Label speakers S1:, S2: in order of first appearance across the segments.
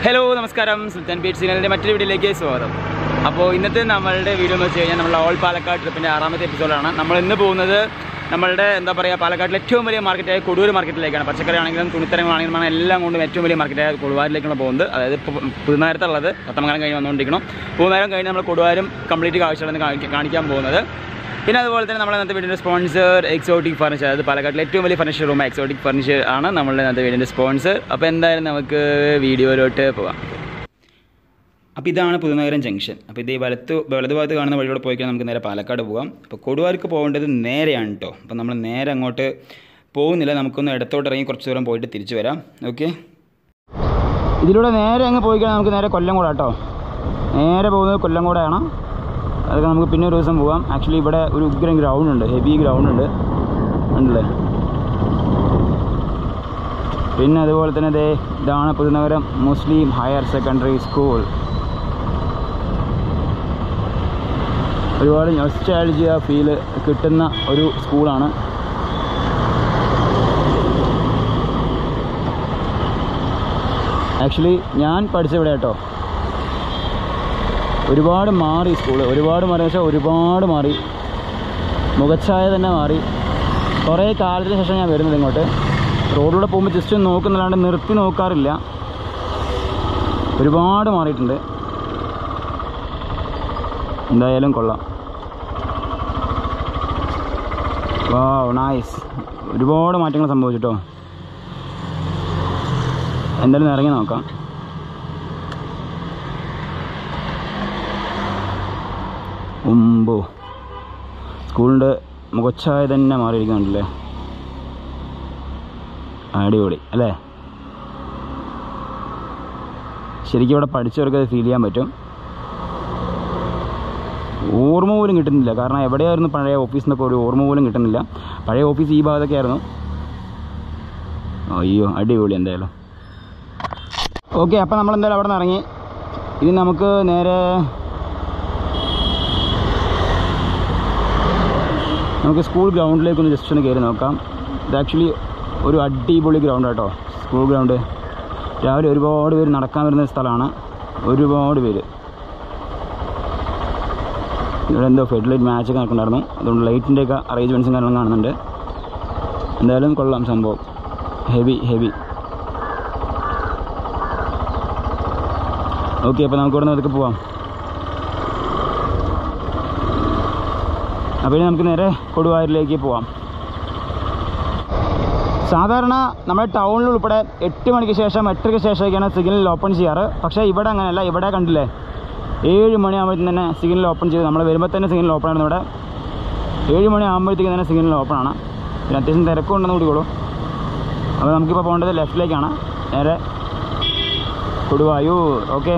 S1: Hello നമസ്കാരം സുൽത്താൻ beat സിഗ്നലിൻ്റെ മറ്റൊരു വീഡിയോയിലേക്ക് സ്വാഗതം അപ്പോൾ ഇന്നത്തെ നമ്മളുടെ വീഡിയോ എന്ന് വെച്ച് കഴിഞ്ഞാൽ നമ്മൾ ഓൾ പാലക്കാട് ട്രിപ്പിൻ്റെ ആറാമത്തെ എപ്പിസോഡാണ് നമ്മൾ ഇന്ന് പോകുന്നത് നമ്മളുടെ എന്താ പറയുക പാലക്കാട്ടിലെ ഏറ്റവും വലിയ മാർക്കറ്റായ കൊടുവൂർ മാർക്കറ്റിലേക്കാണ് പച്ചക്കറി ആണെങ്കിലും തുണിത്തരങ്ങളാണെങ്കിലും ആണ് എല്ലാം കൊണ്ടും ഏറ്റവും വലിയ മാർക്കറ്റായ കൊടുവാരിലേക്കാണ് പോകുന്നത് അതായത് ഇപ്പോൾ പുതുനഗരത്തുള്ളത് പത്തമംഗലം കഴിഞ്ഞ് വന്നുകൊണ്ടിരിക്കണം പുതുനഗരം കഴിഞ്ഞ് നമ്മൾ കൊടുവാരും കംപ്ലീറ്റ് കാഴ്ചകളാണ് കാണിക്ക- കാണിക്കാൻ പോകുന്നത് പിന്നെ അതുപോലെ തന്നെ നമ്മുടെ ഇന്നത്തെ വീടിൻ്റെ സ്പോൺസർ എക്സോട്ടിക് ഫർണിച്ചർ അതായത് പാലക്കാട്ടിലെ ഏറ്റവും വലിയ ഫർണിച്ചർ റൂം എക്സോട്ടിക് ഫർണിച്ചർ ആണ് നമ്മളുടെ ഇന്നത്തെ വീടിൻ്റെ സ്പോൺസർ അപ്പോൾ എന്തായാലും നമുക്ക് വീഡിയോയിലോട്ട് പോകാം അപ്പോൾ ഇതാണ് പുതുനഗരം ജംഗ്ഷൻ അപ്പോൾ ഇത് ഈ വലത്ത് വലതുഭാഗത്ത് കാണുന്ന വഴിയോടെ പോയി കഴിഞ്ഞാൽ നമുക്ക് നേരെ പാലക്കാട് പോകാം അപ്പോൾ കൊടുവാർക്ക് പോകേണ്ടത് നേരെയാണ് കേട്ടോ അപ്പോൾ നമ്മൾ നേരെ അങ്ങോട്ട് പോകുന്നില്ല നമുക്കൊന്ന് ഇടത്തോട്ട് ഇറങ്ങി കുറച്ച് ദൂരം പോയിട്ട് തിരിച്ചു വരാം ഓക്കെ ഇതിലൂടെ നേരെ അങ്ങ് പോയി കഴിഞ്ഞാൽ നമുക്ക് നേരെ കൊല്ലംകോട് കേട്ടോ നേരെ പോകുന്നത് കൊല്ലംകോടാണ് അതൊക്കെ നമുക്ക് പിന്നെ ഒരു ദിവസം പോകാം ആക്ച്വലി ഇവിടെ ഒരു ഉഗ്രൻ ഗ്രൗണ്ട് ഉണ്ട് ഹെവി ഗ്രൗണ്ട് ഉണ്ട് ഉണ്ടല്ലേ പിന്നെ അതുപോലെ തന്നെ ദേ ഇതാണ് Puthunagaram Muslim higher secondary school ഒരുപാട് നൊസ്റ്റാൾജിയ ഫീല് കിട്ടുന്ന ഒരു സ്കൂളാണ് ആക്ച്വലി ഞാൻ പഠിച്ച ഇവിടെ കേട്ടോ ഒരുപാട് മാറി സ്കൂള് ഒരുപാട് മാറി വെച്ചാൽ ഒരുപാട് മാറി മുഖച്ഛായ തന്നെ മാറി കുറേ കാലത്തിന് ശേഷം ഞാൻ വരുന്നത് ഇങ്ങോട്ട് റോഡിലൂടെ പോകുമ്പോൾ ജസ്റ്റ് ഒന്ന് നോക്കുന്നല്ലാണ്ട് നിർത്തി നോക്കാറില്ല ഒരുപാട് മാറിയിട്ടുണ്ട് എന്തായാലും കൊള്ളാം വാ നൈസ് ഒരുപാട് മാറ്റങ്ങൾ സംഭവിച്ചിട്ടോ എന്തായാലും ഒന്ന് ഇറങ്ങി നോക്കാം ഉമ്പോ സ്കൂളിൻ്റെ മുഖച്ഛായ തന്നെ മാറിയിരിക്കുന്നുണ്ടല്ലേ അടിപൊളി അല്ലേ ശരിക്കും ഇവിടെ പഠിച്ചവർക്ക് അത് ഫീൽ ചെയ്യാൻ പറ്റും ഓർമ്മ പോലും കിട്ടുന്നില്ല കാരണം എവിടെയായിരുന്നു പഴയ ഓഫീസിൽ നിന്നൊക്കെ ഒരു ഓർമ്മ പോലും കിട്ടുന്നില്ല പഴയ ഓഫീസ് ഈ ഭാഗത്തൊക്കെ ആയിരുന്നു അയ്യോ അടിപൊളി എന്തായാലും ഓക്കെ അപ്പോൾ നമ്മൾ എന്തായാലും അവിടെ നിന്ന് ഇറങ്ങി ഇനി നമുക്ക് നേരെ നമുക്ക് സ്കൂൾ ഗ്രൗണ്ടിലേക്ക് ഒന്ന് ജസ്റ്റ് ഒന്ന് കയറി നോക്കാം ഇത് ആക്ച്വലി ഒരു അടിപൊളി ഗ്രൗണ്ട് കേട്ടോ സ്കൂൾ ഗ്രൗണ്ട് രാവിലെ ഒരുപാട് പേര് നടക്കാൻ വരുന്ന സ്ഥലമാണ് ഒരുപാട് പേര് ഇവിടെ എന്തോ ഫെഡ് ലൈറ്റ് മാച്ചൊക്കെ നടക്കുന്നുണ്ടായിരുന്നു അതുകൊണ്ട് ലൈറ്റിൻ്റെയൊക്കെ അറേഞ്ച്മെൻറ്റ്സും കാര്യങ്ങളും കാണുന്നുണ്ട് എന്തായാലും കൊള്ളാം സംഭവം ഹെവി ഹെവി ഓക്കെ അപ്പോൾ നമുക്ക് ഇവിടെ നിന്ന് അതൊക്കെ പോവാം അപ്പോൾ ഇനി നമുക്ക് നേരെ കൊടുവായൂരിലേക്ക് പോവാം സാധാരണ നമ്മുടെ ടൗണിൽ ഉൾപ്പെടെ എട്ട് മണിക്ക് ശേഷം എട്ടരയ്ക്ക് ശേഷമൊക്കെയാണ് സിഗ്നൽ ഓപ്പൺ ചെയ്യാറ് പക്ഷേ ഇവിടെ അങ്ങനെയല്ല ഇവിടെ കണ്ടില്ലേ ഏഴ് മണിയാകുമ്പോഴത്തേക്കും തന്നെ സിഗ്നൽ ഓപ്പൺ ചെയ്ത് നമ്മൾ വരുമ്പോൾ തന്നെ സിഗ്നൽ ഓപ്പൺ ആണ് ഇവിടെ ഏഴ് മണി ആകുമ്പോഴത്തേക്കും തന്നെ സിഗ്നൽ ഓപ്പൺ ആണ് പിന്നെ അത്യാവശ്യം തിരക്കും ഉണ്ടെന്ന് കൂടിക്കോളൂ അപ്പോൾ നമുക്കിപ്പോൾ പോകേണ്ടത് ലെഫ്റ്റിലേക്കാണ് നേരെ കൊടുവായൂർ ഓക്കെ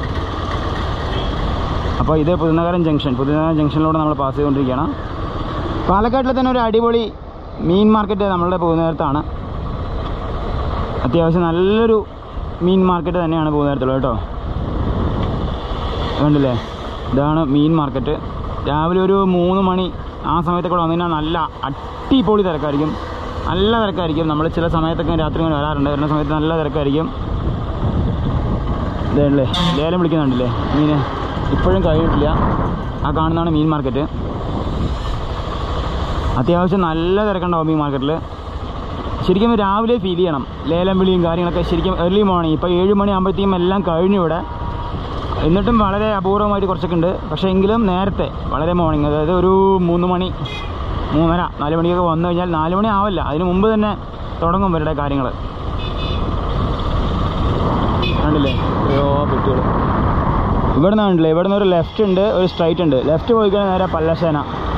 S1: അപ്പോൾ ഇത് പുതുനഗരം ജംഗ്ഷൻ പുതുനഗരം ജംഗ്ഷനിലൂടെ നമ്മൾ പാസ് ചെയ്തുകൊണ്ടിരിക്കുകയാണ് പാലക്കാട്ടിലെ തന്നെ ഒരു അടിപൊളി മീൻ മാർക്കറ്റ് നമ്മളുടെ പുതുനഗരത്താണ് അത്യാവശ്യം നല്ലൊരു മീൻ മാർക്കറ്റ് തന്നെയാണ് പുതുനഗരത്തുള്ളത് കേട്ടോ കണ്ടില്ലേ ഇതാണ് മീൻ മാർക്കറ്റ് രാവിലെ ഒരു മൂന്ന് മണി ആ സമയത്തൊക്കെ വന്നു കഴിഞ്ഞാൽ നല്ല അടിപൊളി തിരക്കായിരിക്കും നല്ല തിരക്കായിരിക്കും നമ്മൾ ചില സമയത്തൊക്കെ രാത്രി ഇങ്ങനെ വരാറുണ്ട് വരുന്ന സമയത്ത് നല്ല തിരക്കായിരിക്കും ഇതല്ലേ ലേലം വിളിക്കുന്നുണ്ടല്ലേ മീന് ഇപ്പോഴും കഴിഞ്ഞിട്ടില്ല ആ കാണുന്നതാണ് മീൻ മാർക്കറ്റ് അത്യാവശ്യം നല്ല തിരക്കുണ്ടാവും മീൻ മാർക്കറ്റിൽ ശരിക്കും രാവിലെ ഫീൽ ചെയ്യണം ലേലം വിളിയും കാര്യങ്ങളൊക്കെ ശരിക്കും ഏർലി മോർണിംഗ് ഇപ്പോൾ ഏഴ് മണി ആകുമ്പോഴത്തേക്കും എല്ലാം കഴിഞ്ഞു ഇവിടെ എന്നിട്ടും വളരെ അപൂർവമായിട്ട് കുറച്ചൊക്കെ ഉണ്ട് പക്ഷേ എങ്കിലും നേരത്തെ വളരെ മോർണിംഗ് അതായത് ഒരു മൂന്ന് മണി മൂന്നര നാല് മണിക്കൊക്കെ വന്നു കഴിഞ്ഞാൽ നാല് മണി ആവില്ല അതിന് മുമ്പ് തന്നെ തുടങ്ങും ഇവരുടെ കാര്യങ്ങൾ കണ്ടില്ലേ അയ്യോ പെട്ടികൾ ഇവിടെ നിന്നാണല്ലേ ഇവിടെ നിന്ന് ഒരു ലെഫ്റ്റ് ഉണ്ട് ഒരു സ്ട്രൈറ്റ് ഉണ്ട് ലെഫ്റ്റ് പോയി കഴിഞ്ഞാൽ നേരെ പല്ലശേന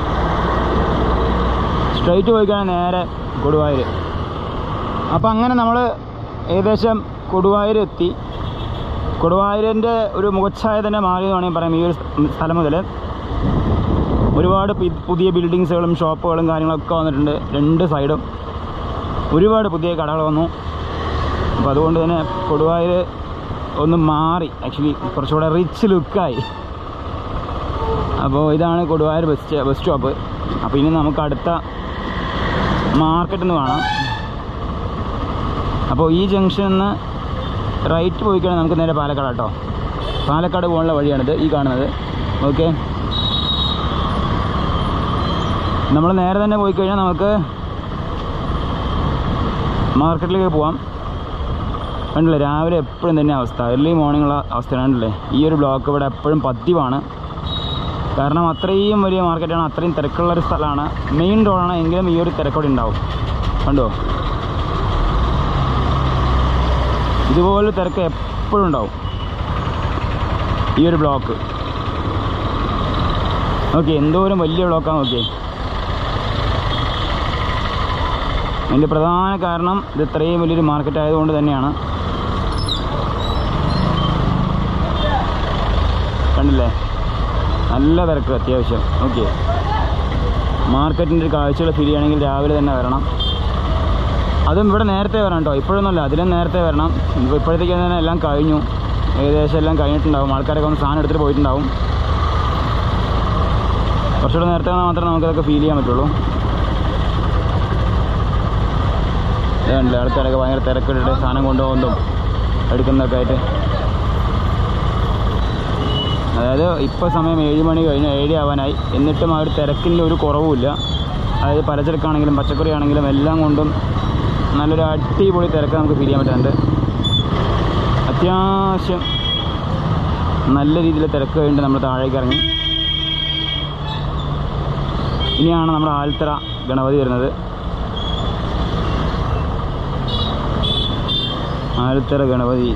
S1: സ്ട്രൈറ്റ് പോയി കഴിഞ്ഞാൽ നേരെ കൊടുവായൂർ അപ്പോൾ അങ്ങനെ നമ്മൾ ഏകദേശം കൊടുവായൂർ എത്തി കൊടുവായൂരിൻ്റെ ഒരു മുഖച്ഛായ തന്നെ മാറി എന്ന് വേണമെങ്കിൽ പറയാം ഈ ഒരു സ്ഥലം മുതൽ ഒരുപാട് പി- പുതിയ ബിൽഡിങ്സുകളും ഷോപ്പുകളും കാര്യങ്ങളൊക്കെ വന്നിട്ടുണ്ട് രണ്ട് സൈഡും ഒരുപാട് പുതിയ കടകൾ വന്നു അപ്പോൾ അതുകൊണ്ട് തന്നെ കൊടുവായൂർ ഒന്ന് മാറി ആക്ച്വലി കുറച്ചുകൂടെ റിച്ച് ലുക്കായി അപ്പോൾ ഇതാണ് Koduvayur bus stay- bus stop അപ്പോൾ ഇനി നമുക്ക് അടുത്ത മാർക്കറ്റ് എന്ന് കാണാം അപ്പോൾ ഈ ജംഗ്ഷനിൽ നിന്ന് റൈറ്റ് പോയി കഴിഞ്ഞാൽ നമുക്ക് നേരെ പാലക്കാട് കേട്ടോ പാലക്കാട് പോകാനുള്ള വഴിയാണിത് ഈ കാണുന്നത് ഓക്കെ നമ്മൾ നേരെ തന്നെ പോയി കഴിഞ്ഞാൽ നമുക്ക് മാർക്കറ്റിലേക്ക് പോവാം കണ്ടില്ലേ രാവിലെ എപ്പോഴും തന്നെ അവസ്ഥ എർലി മോർണിംഗുള്ള അവസ്ഥയാണ് കണ്ടില്ലേ ഈ ഒരു ബ്ലോക്ക് ഇവിടെ എപ്പോഴും പതിവാണ് കാരണം അത്രയും വലിയ മാർക്കറ്റാണ് അത്രയും തിരക്കുള്ള ഒരു സ്ഥലമാണ് മെയിൻ റോഡാണ് എങ്കിലും ഈ ഒരു തിരക്കോടെ ഉണ്ടാവും കണ്ടോ ഇതുപോലെ തിരക്ക് എപ്പോഴും ഉണ്ടാവും ഈ ഒരു ബ്ലോക്ക് ഓക്കെ എന്തോരം വലിയ ബ്ലോക്കാണ് നോക്കിയേ അതിൻ്റെ പ്രധാന കാരണം ഇത് ഇത്രയും വലിയൊരു മാർക്കറ്റ് ആയതുകൊണ്ട് തന്നെയാണ് കണ്ടില്ലേ നല്ല തിരക്ക് അത്യാവശ്യം ഓക്കെ മാർക്കറ്റിൻ്റെ ഒരു കാഴ്ചകൾ ഫീൽ ചെയ്യണമെങ്കിൽ രാവിലെ തന്നെ വരണം അതും ഇവിടെ നേരത്തെ വരണം കേട്ടോ ഇപ്പോഴൊന്നുമല്ല അതിലും നേരത്തെ വരണം ഇപ്പോൾ ഇപ്പോഴത്തേക്ക് തന്നെ എല്ലാം കഴിഞ്ഞു ഏകദേശം എല്ലാം കഴിഞ്ഞിട്ടുണ്ടാവും ആൾക്കാരൊക്കെ ഒന്ന് സാധനം എടുത്തിട്ട് പോയിട്ടുണ്ടാവും കുറച്ചുകൂടെ നേരത്തെ വന്നാൽ മാത്രമേ നമുക്കതൊക്കെ ഫീൽ ചെയ്യാൻ പറ്റുള്ളൂ ഇതുണ്ടല്ലേ ആൾക്കാരൊക്കെ ഭയങ്കര തിരക്കിട്ടിട്ട് സാധനം കൊണ്ടുപോകുന്നതും എടുക്കുന്നതൊക്കെ ആയിട്ട് അതായത് ഇപ്പോൾ സമയം ഏഴ് മണി കഴിഞ്ഞ് ഏഴ് ആവാനായി എന്നിട്ടും ആ ഒരു തിരക്കിൻ്റെ ഒരു കുറവുമില്ല അതായത് പലചരക്കാണെങ്കിലും പച്ചക്കറി ആണെങ്കിലും എല്ലാം കൊണ്ടും നല്ലൊരു അടിപൊളി തിരക്ക് നമുക്ക് ഫീൽ ചെയ്യാൻ പറ്റുന്നുണ്ട് അത്യാവശ്യം നല്ല രീതിയിൽ തിരക്ക് കഴിഞ്ഞിട്ട് നമ്മൾ താഴേക്ക് ഇറങ്ങി ഇനിയാണ് നമ്മുടെ ആൽത്തറ ഗണപതി വരുന്നത് ആൽത്തറ ഗണപതി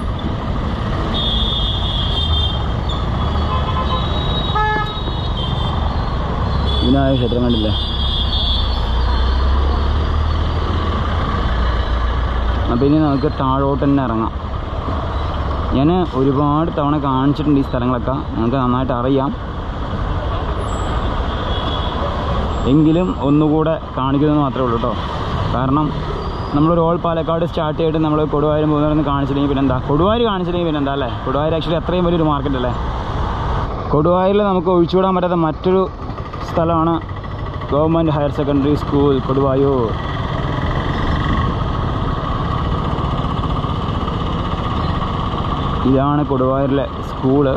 S1: വിനായക ക്ഷേത്രം കണ്ടില്ലേ അപ്പം ഇനി നമുക്ക് താഴോട്ട് തന്നെ ഇറങ്ങാം ഞാൻ ഒരുപാട് തവണ കാണിച്ചിട്ടുണ്ട് ഈ സ്ഥലങ്ങളൊക്കെ നമുക്ക് നന്നായിട്ട് അറിയാം എങ്കിലും ഒന്നുകൂടെ കാണിക്കുന്നത് മാത്രമേ ഉള്ളൂ കേട്ടോ കാരണം നമ്മളൊരു ഓൾ പാലക്കാട് സ്റ്റാർട്ട് ചെയ്തിട്ട് നമ്മൾ കൊടുവായൂരും പോകുന്നവരൊന്നും കാണിച്ചില്ലെങ്കിൽ പിന്നെന്താ കൊടുവായൂർ കാണിച്ചില്ലെങ്കിൽ പിന്നെന്താ അല്ലേ കൊടുവായൂർ ആക്ച്വലി അത്രയും വലിയൊരു മാർക്കറ്റ് അല്ലേ കൊടുവായൂരിൽ നമുക്ക് ഒഴിച്ചുവിടാൻ പറ്റാത്ത മറ്റൊരു സ്ഥലമാണ് government higher secondary school Koduvayur ഇതാണ് കൊടുവായൂരിലെ സ്കൂള്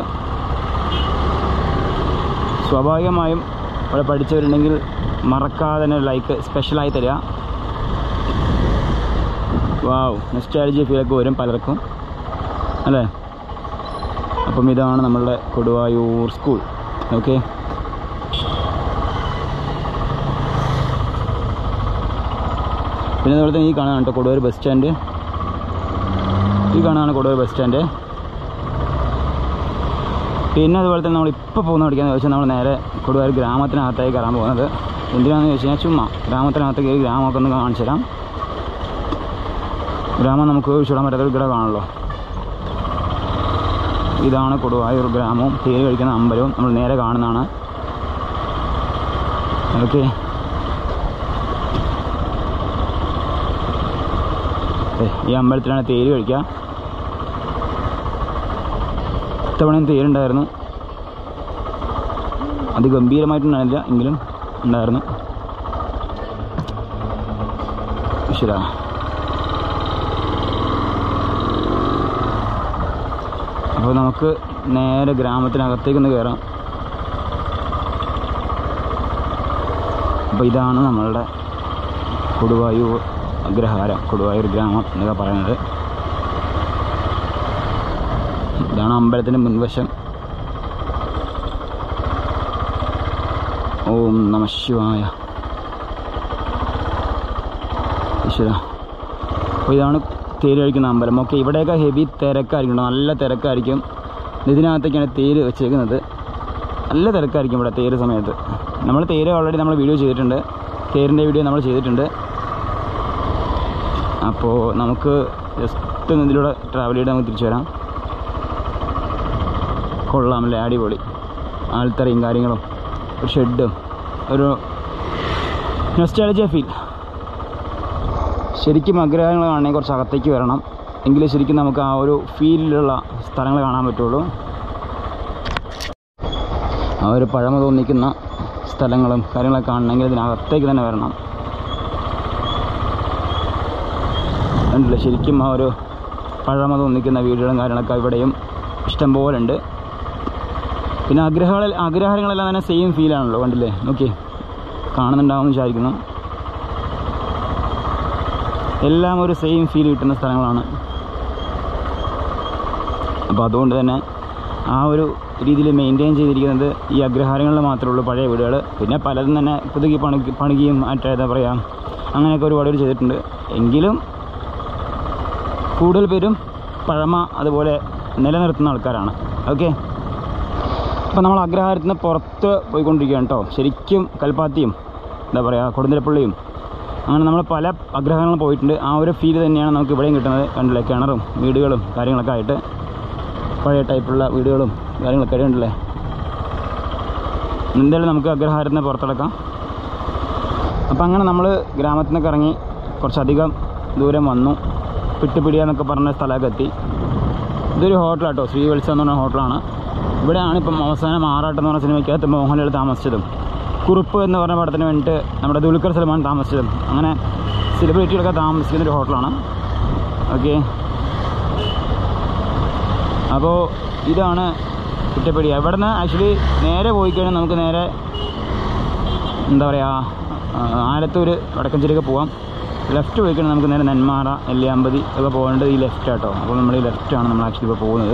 S1: സ്വാഭാവികമായും ഇവിടെ പഠിച്ചവരുണ്ടെങ്കിൽ മറക്കാതെ തന്നെ ലൈക്ക് സ്പെഷ്യലായി തരിക വാവ് നെസ്റ്റാലജി ഫീലൊക്കെ വരും പലർക്കും അല്ലേ അപ്പം ഇതാണ് നമ്മളുടെ കൊടുവായൂർ സ്കൂൾ ഓക്കെ പിന്നെ അതുപോലെ തന്നെ ഈ കാണാൻ കേട്ടോ കൊടുവായൂർ ബസ് സ്റ്റാൻഡ് ഈ കാണാനാണ് കൊടുവായൂർ ബസ് സ്റ്റാൻഡ് പിന്നെ അതുപോലെ തന്നെ നമ്മൾ ഇപ്പോൾ പോകുന്ന പഠിക്കാന്ന് ചോദിച്ചാൽ നമ്മൾ നേരെ കൊടുവായൂർ ഗ്രാമത്തിനകത്തേക്ക് കയറാൻ പോകുന്നത് എന്തിനാണെന്ന് ചോദിച്ചു കഴിഞ്ഞാൽ ചുമ്മാ ഗ്രാമത്തിനകത്തേക്ക് കയറി ഗ്രാമമൊക്കെ ഒന്ന് കാണിച്ചു തരാം ഗ്രാമം നമുക്ക് ഒഴിച്ചുവിടാൻ പറ്റാത്തൊരു ഘടകമാണല്ലോ ഇതാണ് കൊടുവായൂർ ഗ്രാമവും തേര് കഴിക്കുന്ന അമ്പലവും നമ്മൾ നേരെ കാണുന്നതാണ് ഓക്കെ ഈ അമ്പലത്തിലാണ് തേര് കഴിക്കുക ഇത്തവണയും തേരുണ്ടായിരുന്നു അത് ഗംഭീരമായിട്ടുണ്ടായില്ല എങ്കിലും ഉണ്ടായിരുന്നു ശരാ അപ്പോൾ നമുക്ക് നേരെ ഗ്രാമത്തിനകത്തേക്കൊന്ന് കയറാം അപ്പോൾ ഇതാണ് നമ്മളുടെ കൊടുവായൂർ അഗ്രഹാരം കൊടുവായൂർ ഗ്രാമം എന്നൊക്കെ പറയുന്നത് ഇതാണ് അമ്പലത്തിൻ്റെ മുൻവശം ഓം നമ ശിവായ ഈശ്വര അപ്പോൾ ഇതാണ് തേര് കഴിക്കുന്ന അമ്പലം ഓക്കെ ഇവിടെയൊക്കെ ഹെവി തിരക്കായിരിക്കും കേട്ടോ. നല്ല തിരക്കായിരിക്കും ഇതിനകത്തേക്കാണ് തേര് വെച്ചേക്കുന്നത് നല്ല തിരക്കായിരിക്കും ഇവിടെ തേര് സമയത്ത് നമ്മൾ തേര് ഓൾറെഡി നമ്മൾ വീഡിയോ ചെയ്തിട്ടുണ്ട് തേരിൻ്റെ വീഡിയോ നമ്മൾ ചെയ്തിട്ടുണ്ട് അപ്പോൾ നമുക്ക് ജസ്റ്റ് ഒന്ന് ഇതിലൂടെ ട്രാവൽ ചെയ്ത് നമുക്ക് തിരിച്ചു വരാം കൊള്ളാമല്ലേ അടിപൊളി ആൽത്തറയും കാര്യങ്ങളും ഒരു ഷെഡും ഒരു നെസ്റ്റാളജിയ ഫീൽ ശരിക്കും അഗ്രഹങ്ങൾ കാണണമെങ്കിൽ കുറച്ച് അകത്തേക്ക് വരണം എങ്കിലേ ശരിക്കും നമുക്ക് ആ ഒരു ഫീലിലുള്ള സ്ഥലങ്ങൾ കാണാൻ പറ്റുള്ളൂ ആ ഒരു പഴമ തോന്നിക്കുന്ന സ്ഥലങ്ങളും കാര്യങ്ങളൊക്കെ കാണണമെങ്കിൽ ഇതിനകത്തേക്ക് തന്നെ വരണം കണ്ടില്ലേ ശരിക്കും ആ ഒരു പഴമ തോന്നിക്കുന്ന വീടുകളും കാര്യങ്ങളൊക്കെ ഇവിടെയും ഇഷ്ടംപോലെ ഉണ്ട് പിന്നെ ആഗ്രഹങ്ങൾ ആഗ്രഹങ്ങളെല്ലാം തന്നെ സെയിം ഫീലാണല്ലോ കണ്ടില്ലേ നോക്കി കാണുന്നുണ്ടാവുമെന്ന് വിചാരിക്കുന്നു എല്ലാം ഒരു സെയിം ഫീൽ കിട്ടുന്ന സ്ഥലങ്ങളാണ് അപ്പോൾ അതുകൊണ്ട് തന്നെ ആ ഒരു രീതിയിൽ മെയിൻറ്റെയിൻ ചെയ്തിരിക്കുന്നത് ഈ അഗ്രഹാരങ്ങളിൽ മാത്രമേ ഉള്ളൂ പഴയ വീടുകൾ പിന്നെ പലതും തന്നെ പുതുക്കി പണിക്ക് പണിക്കുകയും മറ്റേ എന്താ പറയുക അങ്ങനെയൊക്കെ ഒരുപാട് പേര് ചെയ്തിട്ടുണ്ട് എങ്കിലും കൂടുതൽ പേരും പഴമ അതുപോലെ നിലനിർത്തുന്ന ആൾക്കാരാണ് ഓക്കെ അപ്പോൾ നമ്മൾ അഗ്രഹാരത്തിൽ നിന്ന് പുറത്ത് പോയിക്കൊണ്ടിരിക്കുകയാണ് കേട്ടോ ശരിക്കും കൽപ്പാത്തിയും എന്താ പറയുക കൊടുന്തലപ്പള്ളിയും അങ്ങനെ നമ്മൾ പല അഗ്രഹങ്ങളും പോയിട്ടുണ്ട് ആ ഒരു ഫീൽ തന്നെയാണ് നമുക്ക് ഇവിടെയും കിട്ടുന്നത് കണ്ടില്ലേ കിണറും വീടുകളും കാര്യങ്ങളൊക്കെ ആയിട്ട് പഴയ ടൈപ്പുള്ള വീടുകളും കാര്യങ്ങളൊക്കെ ആയിട്ട് കണ്ടില്ലേ എന്തായാലും നമുക്ക് അഗ്രഹാരത്തിൽ നിന്ന് പുറത്തെടുക്കാം അപ്പോൾ അങ്ങനെ നമ്മൾ ഗ്രാമത്തിൽ നിന്നൊക്കെ ഇറങ്ങി കുറച്ചധികം ദൂരം വന്നു പിട്ടുപിടിയ എന്നൊക്കെ പറഞ്ഞ സ്ഥലമൊക്കെ എത്തി ഇതൊരു ഹോട്ടലാട്ടോ ശ്രീവത്സം എന്ന് പറഞ്ഞ ഹോട്ടലാണ് ഇവിടെയാണ് ഇപ്പം അവസാനം ആറാട്ടം എന്ന് പറഞ്ഞ സിനിമയ്ക്കകത്ത് മോഹൻലാൽ താമസിച്ചതും കുറുപ്പ് എന്ന് പറഞ്ഞ പടത്തിന് വേണ്ടിയിട്ട് നമ്മുടെ ദുൽഖർ സൽമാൻ താമസിച്ചതും അങ്ങനെ സെലിബ്രിറ്റികളൊക്കെ താമസിക്കുന്ന ഒരു ഹോട്ടലാണ് ഓക്കെ അപ്പോൾ ഇതാണ് കുറ്റപ്പടി അവിടെ നിന്ന് ആക്ച്വലി നേരെ പോയി കഴിഞ്ഞാൽ നമുക്ക് നേരെ എന്താ പറയുക ആലത്തൂർ വടക്കഞ്ചേരിയൊക്കെ പോവാം ലെഫ്റ്റ് പോയി കഴിഞ്ഞാൽ നമുക്ക് നേരെ നെന്മാറ എല്ലിയാമ്പതി ഒക്കെ പോകേണ്ടത് ഈ ലെഫ്റ്റ് ആട്ടോ അപ്പോൾ നമ്മൾ ഈ ലെഫ്റ്റാണ് നമ്മൾ ആക്ച്വലി ഇപ്പോൾ പോകുന്നത്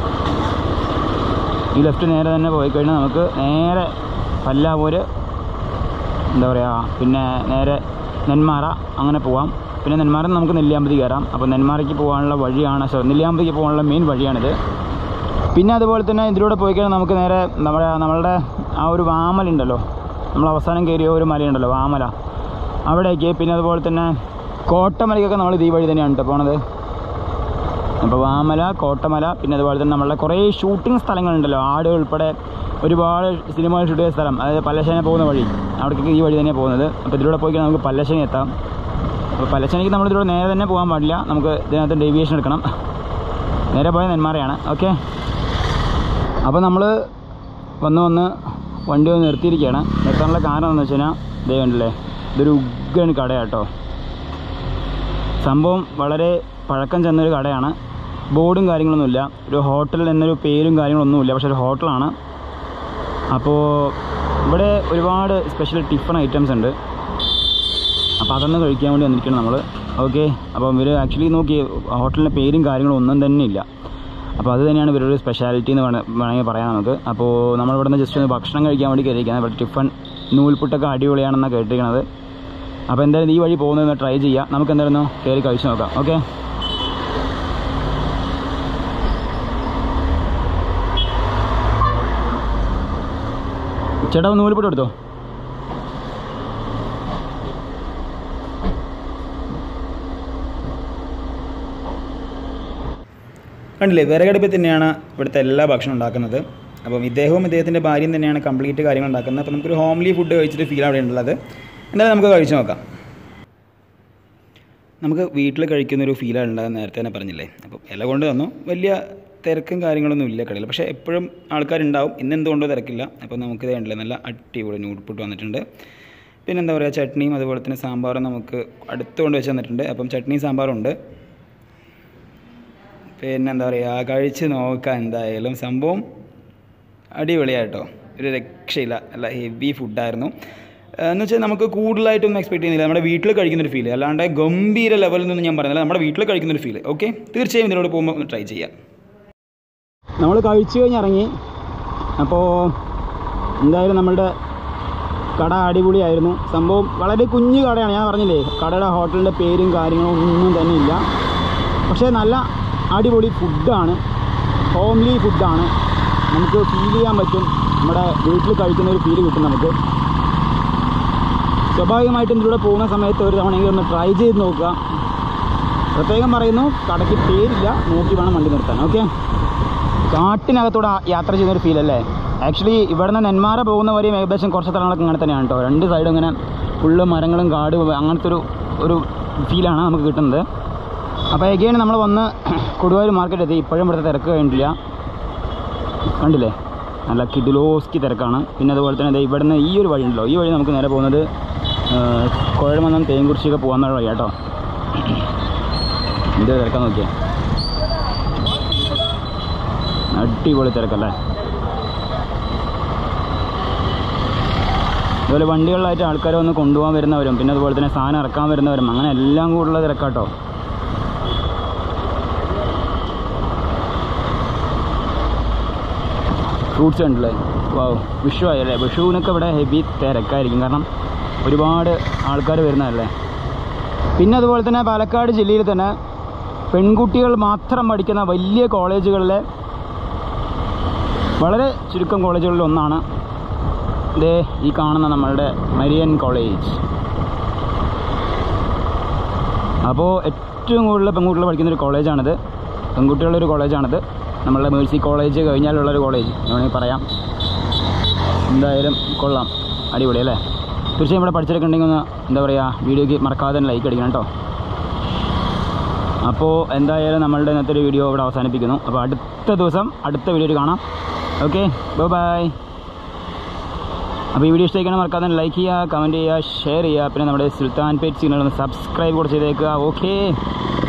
S1: ഈ ലെഫ്റ്റ് നേരെ തന്നെ പോയി കഴിഞ്ഞാൽ നമുക്ക് നേരെ പല്ലാവൂര് എന്താ പറയുക പിന്നെ നേരെ നെന്മാറ അങ്ങനെ പോവാം പിന്നെ നെന്മാറ നമുക്ക് നെല്ലിയാമ്പതി കയറാം അപ്പോൾ നെന്മാറയ്ക്ക് പോകാനുള്ള വഴിയാണ് സോറി നെല്ലിയാമ്പതിക്ക് പോകാനുള്ള മെയിൻ വഴിയാണിത് പിന്നെ അതുപോലെ തന്നെ ഇതിലൂടെ പോയി കഴിഞ്ഞാൽ നമുക്ക് നേരെ നമ്മുടെ നമ്മളുടെ ആ ഒരു വാമലുണ്ടല്ലോ നമ്മൾ അവസാനം കയറിയ ഒരു മലയുണ്ടല്ലോ വാമല അവിടേക്ക് പിന്നെ അതുപോലെ തന്നെ കോട്ടമലയ്ക്കൊക്കെ നമ്മൾ ഈ വഴി തന്നെയാണ് കേട്ടോ പോണത് അപ്പോൾ വാമല കോട്ടമല പിന്നെ അതുപോലെ തന്നെ നമ്മളുടെ കുറേ ഷൂട്ടിംഗ് സ്ഥലങ്ങളുണ്ടല്ലോ ആട് ഉൾപ്പെടെ ഒരുപാട് സിനിമകൾ ഷൂട്ട് ചെയ്ത സ്ഥലം അതായത് പല്ലശ്ശേന പോകുന്ന വഴി അവിടേക്ക് ഈ വഴി തന്നെയാണ് പോകുന്നത് അപ്പോൾ ഇതിലൂടെ പോയി കഴിഞ്ഞാൽ നമുക്ക് പല്ലശ്ശേനി എത്താം അപ്പോൾ പല്ലശ്ശേനിക്ക് നമ്മൾ ഇതിലൂടെ നേരെ തന്നെ പോകാൻ പാടില്ല നമുക്ക് ഇതിനകത്ത് ഡേവിയേഷൻ എടുക്കണം നേരെ പോയ നെന്മാറയാണ് ഓക്കെ അപ്പോൾ നമ്മൾ വന്ന് വന്ന് വണ്ടി ഒന്ന് നിർത്തിയിരിക്കുകയാണ് നിർത്താനുള്ള കാരണം എന്താണെന്ന് വെച്ച് കഴിഞ്ഞാൽ ഇതേ കണ്ടില്ലേ ഇതൊരു ഉഗ്രൻ കടയാട്ടോ സംഭവം വളരെ പഴക്കം ചെന്നൊരു കടയാണ് ബോർഡും കാര്യങ്ങളൊന്നുമില്ല ഒരു ഹോട്ടൽ എന്നൊരു പേരും കാര്യങ്ങളൊന്നുമില്ല പക്ഷേ ഒരു ഹോട്ടലാണ് അപ്പോൾ ഇവിടെ ഒരുപാട് സ്പെഷ്യൽ ടിഫൺ ഐറ്റംസ് ഉണ്ട് അപ്പോൾ അതൊന്ന് കഴിക്കാൻ വേണ്ടി വന്നിരിക്കണം നമ്മൾ ഓക്കെ അപ്പോൾ ഇവർ ആക്ച്വലി നോക്കി ഹോട്ടലിൻ്റെ പേരും കാര്യങ്ങളും ഒന്നും തന്നെ ഇല്ല അപ്പോൾ അത് തന്നെയാണ് ഇവരുടെ ഒരു സ്പെഷ്യാലിറ്റി എന്ന് വേണ- വേണമെങ്കിൽ പറയാം നമുക്ക് അപ്പോൾ നമ്മൾ ഇവിടെ നിന്ന് ജസ്റ്റ് ഒന്ന് ഭക്ഷണം കഴിക്കാൻ വേണ്ടി കയറിയിരിക്കുന്നത് ഇവിടെ ടിഫൺ നൂൽപുട്ടൊക്കെ അടിപൊളിയാണെന്നാണ് കേട്ടിരിക്കുന്നത് അപ്പോൾ എന്തായാലും ഈ വഴി പോകുന്നത് ട്രൈ ചെയ്യാം നമുക്ക് എന്തായാലും ഒന്ന് കയറി കഴിച്ച് നോക്കാം ഓക്കെ ചേട്ടാ ഒന്ന് നൂൽപുട്ട് എടുത്തോ കണ്ടില്ലേ വിറകടുപ്പിൽ തന്നെയാണ് ഇവിടുത്തെ എല്ലാ ഭക്ഷണം ഉണ്ടാക്കുന്നത് അപ്പം ഇദ്ദേഹവും ഇദ്ദേഹത്തിൻ്റെ ഭാര്യയും തന്നെയാണ് കംപ്ലീറ്റ് കാര്യങ്ങൾ ഉണ്ടാക്കുന്നത് അപ്പോൾ നമുക്കൊരു ഹോംലി ഫുഡ് കഴിച്ചിട്ട് ഫീൽ അവിടെ ഉള്ളത് എന്തായാലും നമുക്ക് കഴിച്ച് നോക്കാം നമുക്ക് വീട്ടിൽ കഴിക്കുന്നൊരു ഫീലാണ് ഉണ്ടാകുന്നത് നേരത്തെ തന്നെ പറഞ്ഞില്ലേ അപ്പം ഇല കൊണ്ട് തന്നു വലിയ തിരക്കും കാര്യങ്ങളൊന്നും ഇല്ല കടയിൽ പക്ഷേ എപ്പോഴും ആൾക്കാരുണ്ടാവും ഇന്ന് എന്തുകൊണ്ടോ തിരക്കില്ല അപ്പോൾ നമുക്ക് ഇത് കണ്ടില്ലേ നല്ല അടിപൊളി നൂൽപുട്ട് വന്നിട്ടുണ്ട് പിന്നെ എന്താ പറയുക ചട്നിയും അതുപോലെ തന്നെ സാമ്പാറും നമുക്ക് അടുത്ത് കൊണ്ട് വെച്ച് തന്നിട്ടുണ്ട് അപ്പം ചട്നിയും സാമ്പാറും ഉണ്ട് പിന്നെ എന്താ പറയുക കഴിച്ച് നോക്കാം എന്തായാലും സംഭവം അടിപൊളിയായിട്ടോ ഒരു രക്ഷയില്ല നല്ല ഹെവി ഫുഡായിരുന്നു എന്ന് വെച്ചാൽ നമുക്ക് കൂടുതലായിട്ടൊന്നും എക്സ്പെക്ട് ചെയ്യുന്നില്ല നമ്മുടെ വീട്ടിൽ കഴിക്കുന്നൊരു ഫീൽ അല്ലാണ്ട് ഗംഭീര ലെവലിൽ നിന്ന് ഞാൻ പറയുന്നില്ല നമ്മുടെ വീട്ടിൽ കഴിക്കുന്നൊരു ഫീൽ ഓക്കെ തീർച്ചയായും ഇതിനോട് പോകുമ്പോൾ ഒന്ന് ട്രൈ ചെയ്യാം നമ്മൾ കഴിച്ചു കഴിഞ്ഞ് ഇറങ്ങി അപ്പോൾ എന്തായാലും നമ്മളുടെ കട അടിപൊളിയായിരുന്നു സംഭവം വളരെ കുഞ്ഞു കടയാണ് ഞാൻ പറഞ്ഞില്ലേ കടയുടെ ഹോട്ടലിൻ്റെ പേരും കാര്യങ്ങളും ഒന്നും തന്നെ ഇല്ല പക്ഷേ നല്ല അടിപൊളി ഫുഡാണ് ഹോംലി ഫുഡാണ് നമുക്ക് ഫീൽ ചെയ്യാൻ പറ്റും നമ്മുടെ വീട്ടിൽ കഴിക്കുന്ന ഒരു ഫീൽ കിട്ടും നമുക്ക് സ്വാഭാവികമായിട്ടും ഇതിലൂടെ പോകുന്ന സമയത്ത് ഒരു തവണയെങ്കിലും ഒന്ന് ട്രൈ ചെയ്ത് നോക്കുക പ്രത്യേകം പറയുന്നു കടയ്ക്ക് പേരില്ല നോക്കി വേണം വണ്ടി നിർത്താൻ ഓക്കെ കാട്ടിനകത്തൂടെ യാത്ര ചെയ്യുന്നൊരു ഫീൽ അല്ലേ ആക്ച്വലി ഇവിടെ നിന്ന് നെന്മാറ പോകുന്ന വരെയും ഏകദേശം കുറച്ച് സ്ഥലങ്ങളൊക്കെ ഇങ്ങനെ തന്നെയാണ് കേട്ടോ രണ്ട് സൈഡും ഇങ്ങനെ ഫുള്ള് മരങ്ങളും കാട് അങ്ങനത്തെ ഒരു ഒരു ഫീലാണ് നമുക്ക് കിട്ടുന്നത് അപ്പോൾ എഗെയിൻ നമ്മൾ വന്ന് കൊടുവായൂർ മാർക്കറ്റ് എത്തി ഇപ്പോഴും ഇവിടുത്തെ തിരക്ക് കഴിഞ്ഞിട്ടില്ല കണ്ടില്ലേ നല്ല കിഡിലോസ്കി തിരക്കാണ് പിന്നെ അതുപോലെ തന്നെ ദേ ഇവിടുന്ന് ഈ ഒരു വഴി ഉണ്ടല്ലോ ഈ വഴി നമുക്ക് നേരെ പോകുന്നത് കുഴമന്നം തേങ്കുറിശ്ശിയൊക്കെ പോകാന്നുള്ള വഴി കേട്ടോ ഇത് തിരക്കാൻ നോക്കിയേ അടിപൊളി തിരക്കല്ലേ അതുപോലെ വണ്ടികളിലായിട്ട് ആൾക്കാരെ ഒന്ന് കൊണ്ടുപോകാൻ വരുന്നവരും പിന്നെ അതുപോലെ തന്നെ സാധനം ഇറക്കാൻ വരുന്നവരും അങ്ങനെ എല്ലാം കൂടുള്ള തിരക്കാട്ടോ ഫ്രൂട്ട്സ് ഉണ്ടല്ലേ വാവ് വിഷു ആയല്ലേ വിഷുവിനൊക്കെ ഇവിടെ ഹെവി തിരക്കായിരിക്കും കാരണം ഒരുപാട് ആൾക്കാർ വരുന്നതല്ലേ പിന്നെ അതുപോലെ തന്നെ പാലക്കാട് ജില്ലയിൽ തന്നെ പെൺകുട്ടികൾ മാത്രം പഠിക്കുന്ന വലിയ കോളേജുകളിലെ വളരെ ചുരുക്കം കോളേജുകളിൽ ഒന്നാണ് ദേ ഈ കാണുന്ന നമ്മളുടെ മരിയൻ കോളേജ് അപ്പോൾ ഏറ്റവും കൂടുതൽ പെൺകുട്ടികൾ പഠിക്കുന്ന ഒരു കോളേജാണിത് പെൺകുട്ടികളുടെ ഒരു കോളേജാണിത് നമ്മളുടെ മേഴ്സി കോളേജ് കഴിഞ്ഞാലുള്ളൊരു കോളേജ് വേണമെങ്കിൽ പറയാം എന്തായാലും കൊള്ളാം അടിപൊളി അല്ലേ തീർച്ചയായും ഇവിടെ പഠിച്ചെടുക്കണമെങ്കിൽ ഒന്ന് എന്താ പറയുക വീഡിയോക്ക് മറക്കാതെ തന്നെ ലൈക്ക് അടിക്കണം കേട്ടോ അപ്പോൾ എന്തായാലും നമ്മളുടെ ഇന്നത്തെ ഒരു വീഡിയോ ഇവിടെ അവസാനിപ്പിക്കുന്നു അപ്പോൾ അടുത്ത ദിവസം അടുത്ത വീഡിയോയിൽ കാണാം ഓക്കെ ബൈ അപ്പോൾ ഈ വീഡിയോ ഇഷ്ടമായിക്കണം മറക്കാതെ ലൈക്ക് ചെയ്യുക കമൻറ്റ് ചെയ്യുക ഷെയർ ചെയ്യുക പിന്നെ നമ്മുടെ സുൽത്താൻ പേറ്റ് ചാനൽ ഒന്ന് സബ്സ്ക്രൈബ് കൂടെ ചെയ്തേക്കുക ഓക്കെ